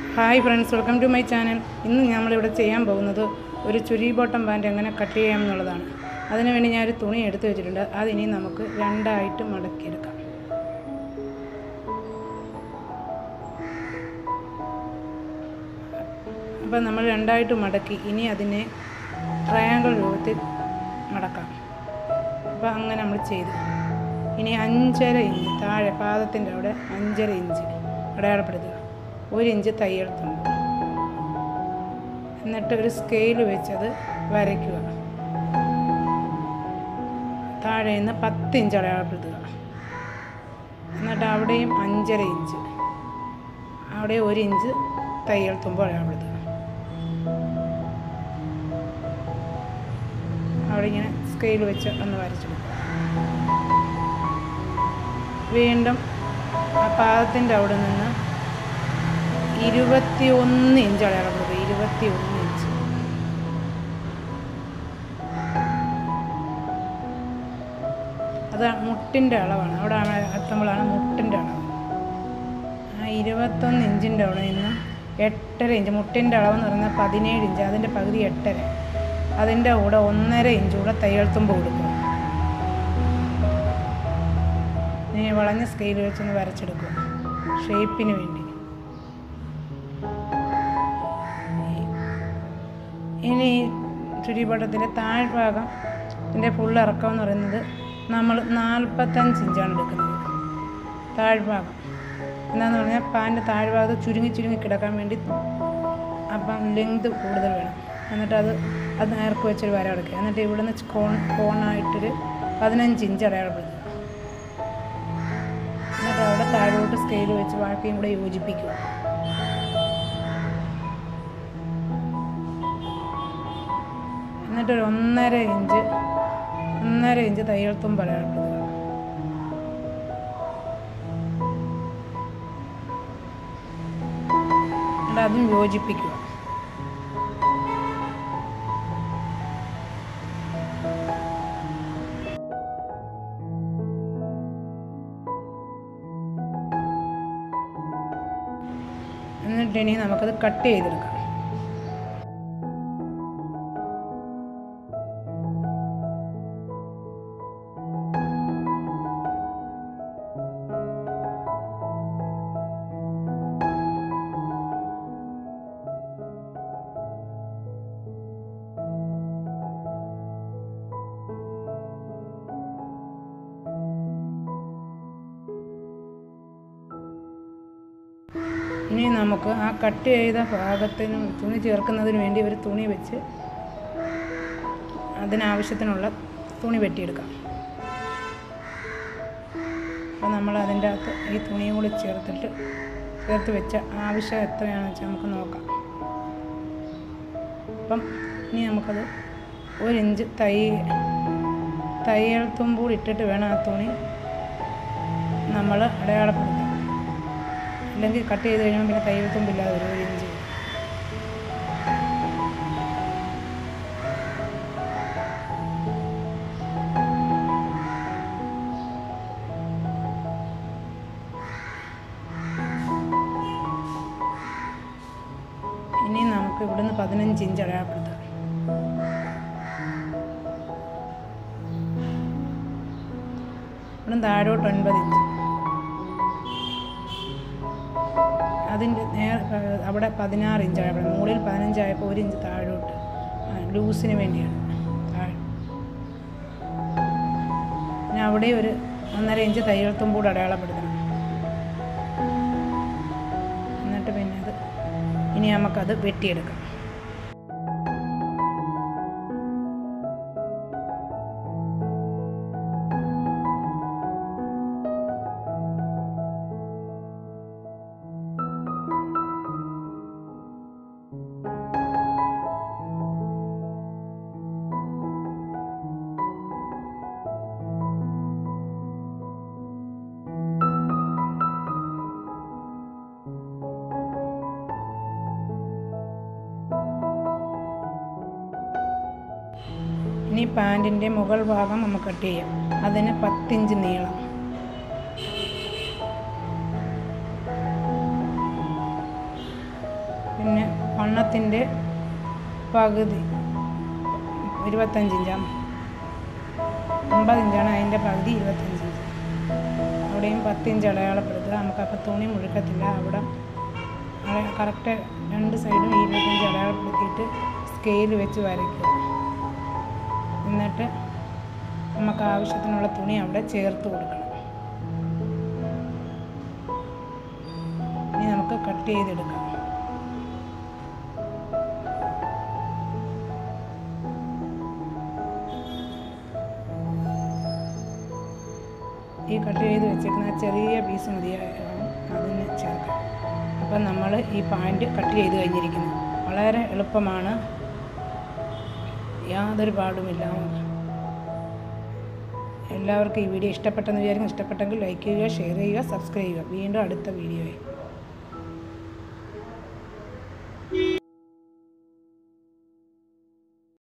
hi friends welcome to my channel ഇന്ന് നമ്മളിവിടെ ചെയ്യാൻ പോകുന്നത് ഒരു ചുരി ബോട്ടം പാൻറ് എങ്ങനെ കട്ട് ചെയ്യാം എന്നുള്ളതാണ് അതിനുവേണ്ടി ഞാനൊരു തുണി എടുത്തു വെച്ചിട്ടുണ്ട് അതിനി നമുക്ക് രണ്ടായിട്ട് മടക്കിയെടുക്കാം അപ്പം നമ്മൾ രണ്ടായിട്ട് മടക്കി ഇനി അതിനെ ട്രയാങ്കിൾ രൂപത്തിൽ മടക്കാം അപ്പോൾ അങ്ങനെ നമ്മൾ ചെയ്തു ഇനി അഞ്ചര ഇഞ്ച് താഴെ പാദത്തിൻ്റെ അവിടെ അഞ്ചര ഇഞ്ച് അടയാളപ്പെടുത്തുക ഒരു ഇഞ്ച് തയ്യൽ തുമ്പ് എന്നിട്ട് ഒരു സ്കെയിൽ വെച്ചത് വരയ്ക്കുക താഴെ നിന്ന് പത്ത് ഇഞ്ച് അടയാളപ്പെടുത്തുക എന്നിട്ട് അവിടെയും അഞ്ചര ഇഞ്ച് അവിടെ ഒരു ഇഞ്ച് തയ്യൽ തുമ്പ് അടയാളപ്പെടുത്തുക അവിടെ ഇങ്ങനെ സ്കെയിൽ വെച്ച് ഒന്ന് വരച്ചെടുക്കുക വീണ്ടും ആ പാദത്തിൻ്റെ അവിടെ നിന്ന് ഇരുപത്തി ഒന്ന് ഇഞ്ച് അടയാളപ്പെടുത്തുക ഇരുപത്തി ഒന്ന് ഇഞ്ച് അത് മുട്ടിൻ്റെ അളവാണ് അവിടെ എത്തുമ്പോഴാണ് മുട്ടിൻ്റെ അളവ് ആ ഇരുപത്തൊന്ന് ഇഞ്ചിൻ്റെ അവിടെ നിന്നും എട്ടര ഇഞ്ച് മുട്ടിൻ്റെ അളവെന്ന് പറയുന്നത് പതിനേഴ് ഇഞ്ച് അതിൻ്റെ പകുതി എട്ടര അതിൻ്റെ കൂടെ ഒന്നര ഇഞ്ച് കൂടെ തയ്യൽ തുമ്പ് കൊടുക്കുക ഇനി വളഞ്ഞ സ്കെയിൽ വെച്ചൊന്ന് വരച്ചെടുക്കുക ഷേപ്പിന് വേണ്ടി ഇനി ചുരിപട്ടത്തിൻ്റെ താഴ്ഭാഗം ഇതിൻ്റെ ഫുൾ ഇറക്കം എന്ന് പറയുന്നത് നമ്മൾ നാൽപ്പത്തഞ്ച് ഇഞ്ചാണ് എടുക്കുന്നത് താഴ്ഭാഗം എന്താന്ന് പറഞ്ഞാൽ പാൻ്റെ താഴ്ഭാഗത്ത് ചുരുങ്ങി ചുരുങ്ങി കിടക്കാൻ വേണ്ടി അപ്പം ലെങ്ത് കൂടുതൽ വേണം എന്നിട്ട് അത് അത് നേർക്ക് വെച്ചൊരു വര എടുക്കുക എന്നിട്ട് ഇവിടുന്ന് കോൺ കോണായിട്ടൊരു പതിനഞ്ച് ഇഞ്ച് അടയാളപ്പെടുത്തുക എന്നിട്ട് അവിടെ താഴോട്ട് സ്കെയിൽ വെച്ച് ബാക്കിയും കൂടെ യോജിപ്പിക്കുക എന്നിട്ടൊരു ഒന്നര ഇഞ്ച് ഒന്നര ഇഞ്ച് തയ്യൽ തുമ്പ് അടയാളപ്പെടുത്തുക എന്നിട്ട് അതും യോജിപ്പിക്കുക എന്നിട്ട് ഇനി നമുക്കത് കട്ട് ചെയ്തെടുക്കാം ഇനി നമുക്ക് ആ കട്ട് ചെയ്ത ഭാഗത്തിനും തുണി ചേർക്കുന്നതിന് വേണ്ടി ഒരു തുണി വെച്ച് അതിനാവശ്യത്തിനുള്ള തുണി വെട്ടിയെടുക്കാം അപ്പോൾ നമ്മൾ അതിൻ്റെ അകത്ത് ഈ തുണിയും കൂടി ചേർത്തിട്ട് ചേർത്ത് വെച്ച ആവശ്യം എത്രയാണെന്ന് വെച്ചാൽ നമുക്ക് നോക്കാം അപ്പം ഇനി നമുക്കത് ഒരു ഇഞ്ച് തൈ തയ്യൽ തുമ്പൂടി ഇട്ടിട്ട് വേണം ആ തുണി നമ്മൾ അടയാളപ്പെടുത്താൻ അല്ലെങ്കിൽ കട്ട് ചെയ്ത് കഴിയുമ്പോൾ പിന്നെ തയ്യൽ തുമ്പില്ലാതെ ഒരു ഒരു ഇഞ്ച് ഇനി നമുക്ക് ഇവിടുന്ന് പതിനഞ്ച് ഇഞ്ച് അടയാളപ്പെടുത്താം ഇവിടുന്ന് താഴോട്ട് ഒൻപത് ഇഞ്ച് അതിൻ്റെ നേർ അവിടെ പതിനാറ് ഇഞ്ചായപ്പോൾ മുകളിൽ പതിനഞ്ചായപ്പോൾ ഒരു ഇഞ്ച് താഴോട്ട് ലൂസിന് വേണ്ടിയാണ് താഴെ പിന്നെ അവിടെ ഒരു ഒന്നര ഇഞ്ച് തയ്യൽ തുമ്പൂട് അടയാളപ്പെടുത്തണം എന്നിട്ട് പിന്നെ അത് ഇനി നമുക്കത് വെട്ടിയെടുക്കാം ഇനി പാൻറ്റിൻ്റെ മുകൾ ഭാഗം നമുക്ക് കട്ട് ചെയ്യാം അതിന് പത്തിഞ്ച് നീളം ക്ലോത്തിൻ്റെ പകുതി ഇരുപത്തഞ്ച് ഇഞ്ചാണ് അമ്പത് ഇഞ്ചാണ് അതിൻ്റെ പകുതി ഇരുപത്തഞ്ച് ഇഞ്ച് അവിടെയും പത്ത് ഇഞ്ച് അടയാളപ്പെടുത്തുക നമുക്കപ്പോൾ തുണി മുഴുക്കത്തില്ല അവിടെ കറക്റ്റ് രണ്ട് സൈഡും ഇരുപത്തഞ്ച് അടയാളപ്പെടുത്തിയിട്ട് സ്കെയിൽ വെച്ച് വരയ്ക്കുക എന്നിട്ട് നമുക്ക് ആവശ്യത്തിനുള്ള തുണി അവിടെ ചേർത്ത് കൊടുക്കണം ഇനി നമുക്ക് കട്ട് ചെയ്തെടുക്കാം ഈ കട്ട് ചെയ്ത് വെച്ചേക്കുന്ന ആ ചെറിയ പീസ് മതിയാകും അതിന് ചേർക്കാം അപ്പം നമ്മൾ ഈ പാൻറ്റ് കട്ട് ചെയ്ത് കഴിഞ്ഞിരിക്കുന്നു വളരെ എളുപ്പമാണ് യാതൊരു പാടുമില്ല എല്ലാവർക്കും ഈ വീഡിയോ ഇഷ്ടപ്പെട്ടെന്ന് വിചാരിക്കും ഇഷ്ടപ്പെട്ടെങ്കിൽ ലൈക്ക് ചെയ്യുക ഷെയർ ചെയ്യുക സബ്സ്ക്രൈബ് ചെയ്യുക വീണ്ടും അടുത്ത വീഡിയോയിൽ